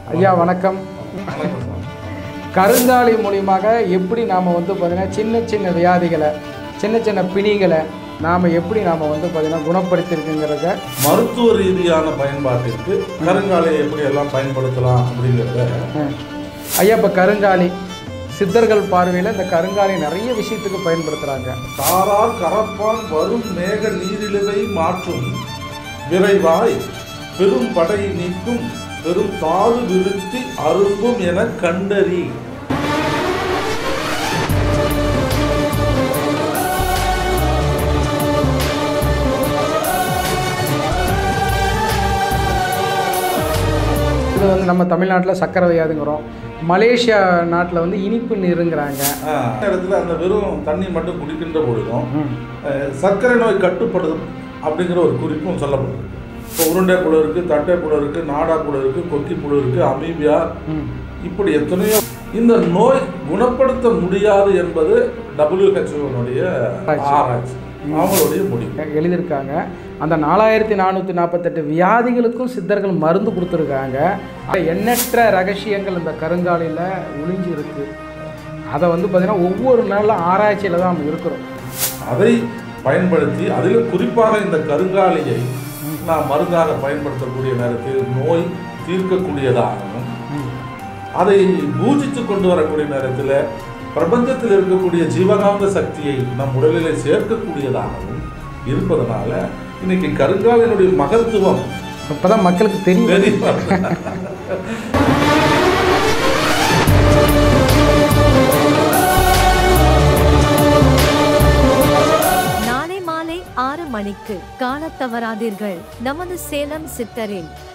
ஐயா வணக்கம் கருங்காலி மூலியமாக எப்படி நாம் வந்து பார்த்திங்கன்னா சின்ன சின்ன வியாதிகளை சின்ன சின்ன பிணிகளை நாம் எப்படி நாம் வந்து பார்த்திங்கன்னா குணப்படுத்தியிருக்குங்கிறத மருத்துவ ரீதியான பயன்பாட்டிற்கு கருங்காலியை எப்படி எல்லாம் பயன்படுத்தலாம் அப்படிங்கிறத ம். ஐயா இப்போ கருங்காலி சித்தர்கள் பார்வையில் இந்த கருங்காலி நிறைய விஷயத்துக்கு பயன்படுத்துகிறாங்க தாரார் கரப்பான் வரும் மேக நீரிழிவை மாற்றும் விரைவாய் பெரும் படை நீக்கும் பெரும் தாது விருத்தி அரும்பும் என கண்டறி இது வந்து நம்ம தமிழ்நாட்டில் சக்கரை வியாதிங்கிறோம் மலேசியா நாட்டில் வந்து இனிப்பு நீருங்கிறாங்க ஆஹ், அந்த இடத்துல அந்த வெறும் தண்ணி மட்டும் குடிக்கின்ற பொழுதும் ம். அஹ், சர்க்கரை நோய் கட்டுப்படுதும் அப்படிங்கிற ஒரு குறிப்பும் சொல்லப்பட்டிருக்கு இப்போ உருண்டை புழு இருக்குது தட்டை புழு இருக்குது நாடா புழு இருக்குது கொக்கி புழு இருக்குது அமீபியா ம். இப்படி எத்தனையோ இந்த நோய் குணப்படுத்த முடியாது என்பது டபிள்யூஹெச்ஓனுடைய ஆராய்ச்சி அவங்களுடைய முடிவு எழுதியிருக்காங்க அந்த நாலாயிரத்தி நானூற்றி நாற்பத்தெட்டு வியாதிகளுக்கும் சித்தர்கள் மருந்து கொடுத்துருக்காங்க அது எண்ணற்ற ரகசியங்கள் இந்த கருங்காலியில் ஒளிஞ்சு இருக்கு அதை வந்து பார்த்திங்கன்னா ஒவ்வொரு நாளும் ஆராய்ச்சியில் தான் நம்ம இருக்கிறோம் அதை பயன்படுத்தி அதில் குறிப்பாக இந்த கருங்காலியை நாம் மருந்தாக பயன்படுத்தக்கூடிய நேரத்தில் நோய் தீர்க்கக்கூடியதாகவும் அதை பூஜித்து கொண்டு வரக்கூடிய நேரத்தில் பிரபஞ்சத்தில் இருக்கக்கூடிய ஜீவகாந்த சக்தியை நம் உடலிலே சேர்க்கக்கூடியதாகவும் இருப்பதனால இன்னைக்கு கருங்காலினுடைய மகத்துவம் இப்போ தான் மக்களுக்கு தெரியும் பெரிய நாளை மாலை ஆறு மணிக்கு காணத் தவறாதீர்கள் நமது சேலம் சித்தரில்